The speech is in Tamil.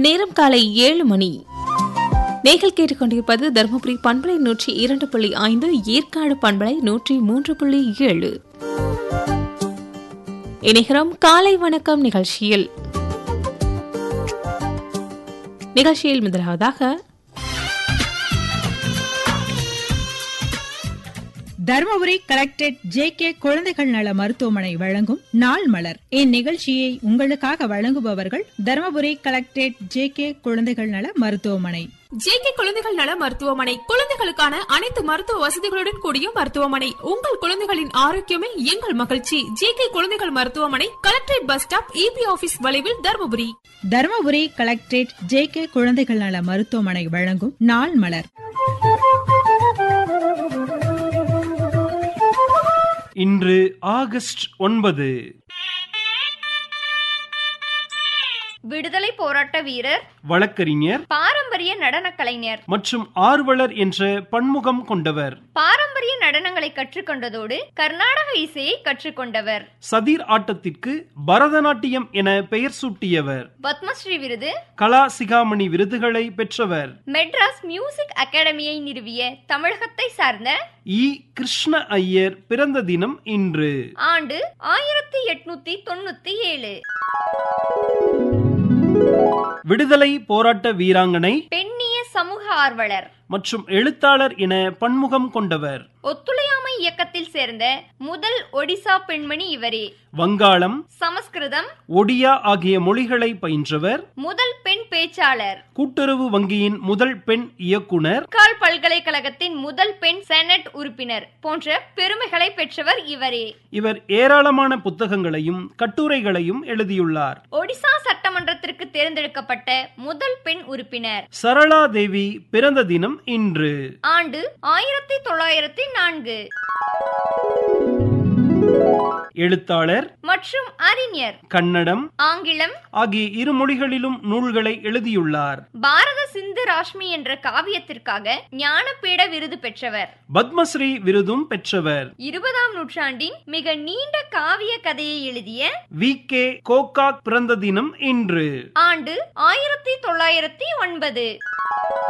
நேரம் காலை ஏழு மணி நீங்கள் கேட்டுக்கொண்டிருப்பது தருமபுரி பண்பலை நூற்றி இரண்டு புள்ளி ஐந்து ஏற்காடு பண்பலை நூற்றி மூன்று புள்ளி ஏழு இணைகிறோம் காலை வணக்கம் நிகழ்ச்சியில் நிகழ்ச்சியில் முதலாவதாக தருமபுரி கலெக்டரேட் ஜே கே குழந்தைகள் நல மருத்துவமனை வழங்கும் நாள் மலர் இந்நிகழ்ச்சியை உங்களுக்காக வழங்குபவர்கள் தருமபுரி கலெக்டரேட் ஜே கே குழந்தைகள் நல மருத்துவமனை ஜேகே குழந்தைகள் நல மருத்துவமனை குழந்தைகளுக்கான அனைத்து மருத்துவ வசதிகளுடன் கூடிய மருத்துவமனை உங்கள் குழந்தைகளின் ஆரோக்கியமே எங்கள் மகிழ்ச்சி ஜேகே குழந்தைகள் மருத்துவமனை collectorate bus stop EB office வளைவில் Dharmapuri Dharmapuri collectorate J K குழந்தைகள் நல மருத்துவமனை வழங்கும் நாள் மலர் இன்று ஆகஸ்ட் ஒன்பது விடுதலை போராட்ட வீரர் வழக்கறிஞர் பாரம்பரிய நடனக் கலைஞர் மற்றும் ஆர்வலர் என்ற பன்முகம் கொண்டவர் பாரம்பரிய நடனங்களை கற்றுக்கொண்டதோடு கர்நாடக இசையை கற்றுக்கொண்டவர் சதிர் ஆட்டத்திற்கு பரதநாட்டியம் என பெயர் சூட்டியவர் பத்மஸ்ரீ விருது கலா சிகாமணி விருதுகளை பெற்றவர் மெட்ராஸ் மியூசிக் அகாடமியை நிறுவிய தமிழகத்தை சார்ந்த இ கிருஷ்ண ஐயர் பிறந்த தினம் இன்று ஆண்டு ஆயிரத்தி எட்நூத்தி தொண்ணூத்தி ஏழு விடுதலை போராட்ட வீராங்கனை பெண்ணிய சமூக ஆர்வலர் மற்றும் எழுத்தாளர் என பன்முகம் கொண்டவர் ஒத்துழையாமை இயக்கத்தில் சேர்ந்த முதல் ஒடிசா பெண்மணி இவரே வங்காளம் சமஸ்கிருதம் ஒடியா ஆகிய மொழிகளை பயின்றவர் முதல் பெண் பேச்சாளர் கூட்டுறவு வங்கியின் முதல் பெண் இயக்குனர் கால் பல்கலைக்கழகத்தின் முதல் பெண் செனட் உறுப்பினர் போன்ற பெருமைகளை பெற்றவர் இவரே இவர் ஏராளமான புத்தகங்களையும் கட்டுரைகளையும் எழுதியுள்ளார் ஒடிசா சட்டமன்றத்திற்கு தேர்ந்தெடுக்கப்பட்ட முதல் பெண் உறுப்பினர் சரளா தேவி பிறந்த தினம் இன்று ஆண்டு ஆயிரத்தி தொள்ளாயிரத்தி நான்கு எழுத்தாளர் மற்றும் அறிஞர் கன்னடம் ஆங்கிலம் ஆகிய இரு மொழிகளிலும் நூல்களை எழுதியுள்ளார் பாரத சிந்து ராஷ்மி என்ற காவியத்திற்காக ஞானபீட விருது பெற்றவர் பத்மஸ்ரீ விருதும் பெற்றவர் இருபதாம் நூற்றாண்டின் மிக நீண்ட காவிய கதையை எழுதிய வி கே கோகாக் பிறந்த தினம் இன்று ஆண்டு ஆயிரத்தி தொள்ளாயிரத்தி ஒன்பது